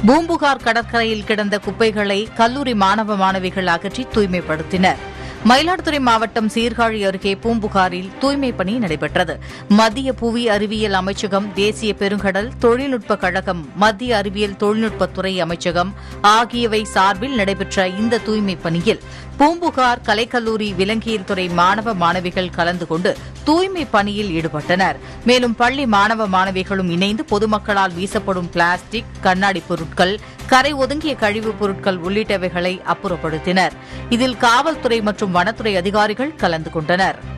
பூம்புகார் கடற்கரையில் கிடந்த குப்பைகளை கல்லூரி மாணவ மாணவிகள் அகற்றி தூய்மைப்படுத்தினர் மயிலாடுதுறை மாவட்டம் சீர்காழி அருகே பூம்புகாரில் தூய்மை பணி நடைபெற்றது மத்திய புவி அறிவியல் அமைச்சகம் தேசிய பெருங்கடல் தொழில்நுட்ப கழகம் மத்திய அறிவியல் தொழில்நுட்பத்துறை அமைச்சகம் ஆகியவை சார்பில் நடைபெற்ற இந்த தூய்மை பணியில் பூம்புகார் கலைக்கல்லூரி விலங்கியல் துறை மாணவ மாணவிகள் கலந்து கொண்டு தூய்மை பணியில் ஈடுபட்டனர் மேலும் பள்ளி மாணவ மாணவிகளும் இணைந்து பொதுமக்களால் வீசப்படும் பிளாஸ்டிக் கண்ணாடி பொருட்கள் கரை ஒதுங்கிய கழிவுப் பொருட்கள் உள்ளிட்டவைகளை அப்புறப்படுத்தினர் இதில் காவல்துறை மற்றும் வனத்துறை அதிகாரிகள் கலந்து கொண்டனர்